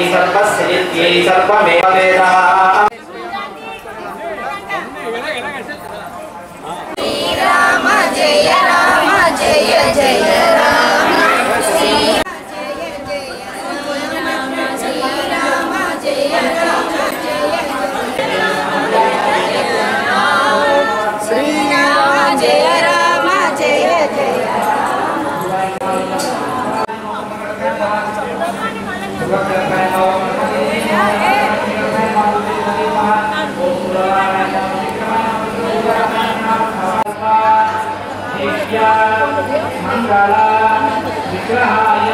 సర్వస్యై సర్వమేవ వేద రామ జయ రామ జయ జయ రామ శ్రీ జయ జయ రామ జయ రామ జయ రామ శ్రీరామ జయ రామ జయ జయ మంగళ విగ్రహాయ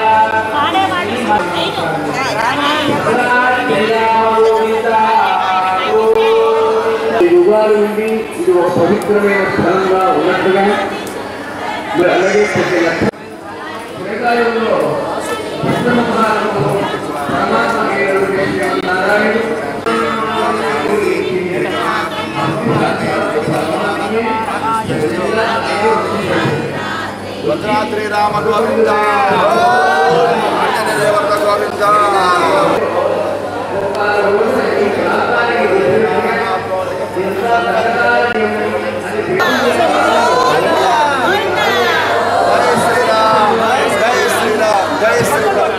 ఈ యుగాల నుండి ఇది ఒక పవిత్రమైన స్థలంగా ఉన్నట్టుగా మరి అలాగే ప్రతి లక్ష త్రేతాయుగంలో ఉత్తమ కాలంలో పరమాత్మ అయినటువంటి నారాయణుడు భద్రాద్రి రామ గోవింద ఆంజనేయ దేవత గోవింద జై శ్రీరామ్ జై శ్రీరామ్ జై శ్రీరామ్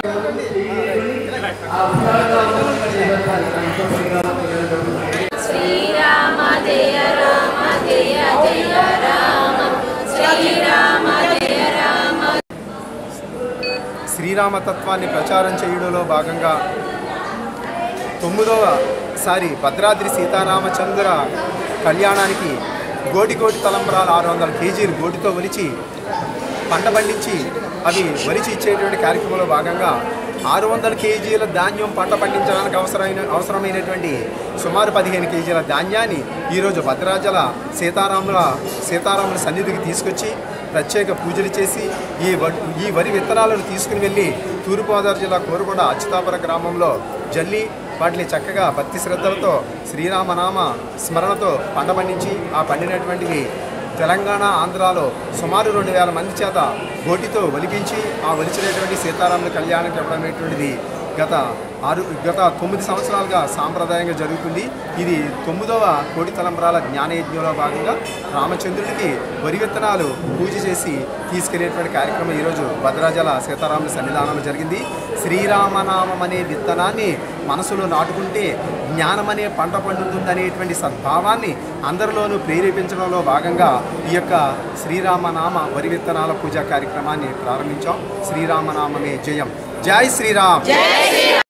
శ్రీరామ జయ రామ జయ జయ రామ శ్రీరామ జయ రామ శ్రీరామతత్వాన్ని ప్రచారం చేయడంలో భాగంగా తొమ్మిదవ సారి భద్రాద్రి సీతారామచంద్ర కళ్యాణానికి గోటి కోటి తలంబరాలు ఆరు వందల కేజీలు గోటితో ఒలిచి పంట పండించి అవి ఒలిచి ఇచ్చేటువంటి కార్యక్రమంలో భాగంగా ఆరు వందల కేజీల ధాన్యం పంట పండించడానికి అవసరమైన అవసరమైనటువంటి సుమారు పదిహేను కేజీల ధాన్యాన్ని ఈరోజు భద్రాచల సీతారాముల సీతారాముల సన్నిధికి తీసుకొచ్చి ప్రత్యేక పూజలు చేసి ఈ వ ఈ వరి విత్తనాలను తీసుకుని వెళ్ళి తూర్పుగోదావరి జిల్లా కోరుకొండ అచ్యుతాపుర గ్రామంలో జల్లి వాటిని చక్కగా భక్తి శ్రద్ధలతో శ్రీరామనామ స్మరణతో పంట పండించి ఆ పండినటువంటివి తెలంగాణ ఆంధ్రాలో సుమారు రెండు వేల మంది చేత గోటితో ఒలిపించి ఆ ఒలిచినటువంటి సీతారాముల కళ్యాణం చెప్పడం అనేటువంటిది గత ఆరు గత తొమ్మిది సంవత్సరాలుగా సాంప్రదాయంగా జరుగుతుంది ఇది తొమ్మిదవ కోడి తలంబరాల జ్ఞానయజ్ఞంలో భాగంగా రామచంద్రుడికి వరి విత్తనాలు పూజ చేసి తీసుకెళ్లేటువంటి కార్యక్రమం ఈరోజు భద్రాచల సీతారాముల సన్నిధానంలో జరిగింది శ్రీరామనామం అనే విత్తనాన్ని మనసులో నాటుకుంటే జ్ఞానం అనే పంట పండుతుందనేటువంటి సద్భావాన్ని అందరిలోనూ ప్రేరేపించడంలో భాగంగా ఈ యొక్క శ్రీరామనామ వరి విత్తనాల పూజా కార్యక్రమాన్ని ప్రారంభించాం శ్రీరామనామమే జయం జై శ్రీరామ్